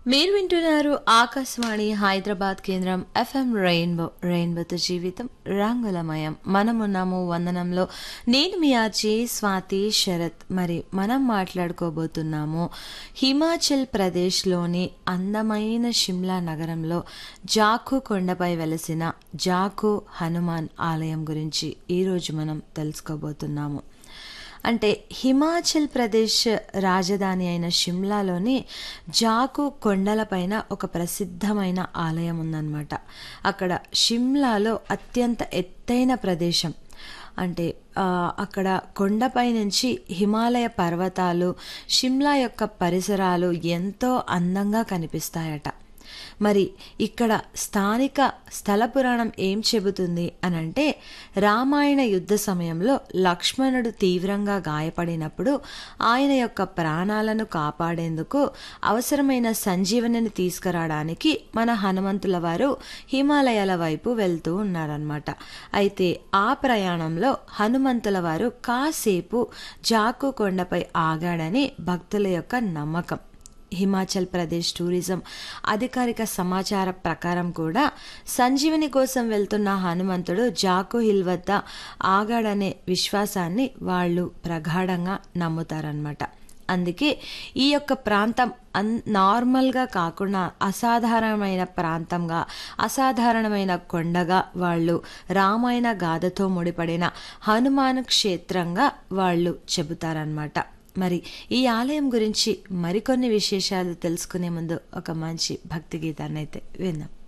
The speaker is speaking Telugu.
మీరు వింటున్నారు ఆకాశవాణి హైదరాబాద్ కేంద్రం ఎఫ్ఎం రెయిన్బో రెయిన్బోతో జీవితం రంగులమయం మనమున్నాము వందనంలో నేను మీ ఆర్జే స్వాతి శరత్ మరి మనం మాట్లాడుకోబోతున్నాము హిమాచల్ ప్రదేశ్లోని అందమైన షిమ్లా నగరంలో జాకు కొండపై వెలసిన జాకు హనుమాన్ ఆలయం గురించి ఈరోజు మనం తెలుసుకోబోతున్నాము అంటే హిమాచల్ ప్రదేశ్ రాజధాని అయిన షిమ్లాలోని జాకు కొండలపైన ఒక ప్రసిద్ధమైన ఆలయం ఉందన్నమాట అక్కడ షిమ్లాలో అత్యంత ఎత్తైన ప్రదేశం అంటే ఆ, అక్కడ కొండపై నుంచి హిమాలయ పర్వతాలు షిమ్లా యొక్క పరిసరాలు ఎంతో అందంగా కనిపిస్తాయట మరి ఇక్కడ స్థానిక స్థల పురాణం ఏం చెబుతుంది అనంటే రామాయణ యుద్ధ సమయంలో లక్ష్మణుడు తీవ్రంగా గాయపడినప్పుడు ఆయన యొక్క ప్రాణాలను కాపాడేందుకు అవసరమైన సంజీవనిని తీసుకురావడానికి మన హనుమంతుల వారు హిమాలయాల వైపు వెళ్తూ ఉన్నారనమాట అయితే ఆ ప్రయాణంలో హనుమంతుల వారు కాసేపు జాకు కొండపై ఆగాడని భక్తుల యొక్క నమ్మకం హిమాచల్ ప్రదేశ్ టూరిజం అధికారిక సమాచార ప్రకారం కూడా సంజీవని కోసం వెళ్తున్న హనుమంతుడు జాకు హిల్ వద్ద ఆగాడనే విశ్వాసాన్ని వాళ్ళు ప్రగాఢంగా నమ్ముతారనమాట అందుకే ఈ యొక్క ప్రాంతం అన్ నార్మల్గా కాకుండా అసాధారణమైన ప్రాంతంగా అసాధారణమైన కొండగా వాళ్ళు రామాయణ గాథతో ముడిపడిన హనుమాన్ క్షేత్రంగా వాళ్ళు చెబుతారనమాట మరి ఈ ఆలయం గురించి మరికొన్ని విశేషాలు తెలుసుకునే ముందు ఒక మంచి భక్తి గీతాన్ని అయితే విందాం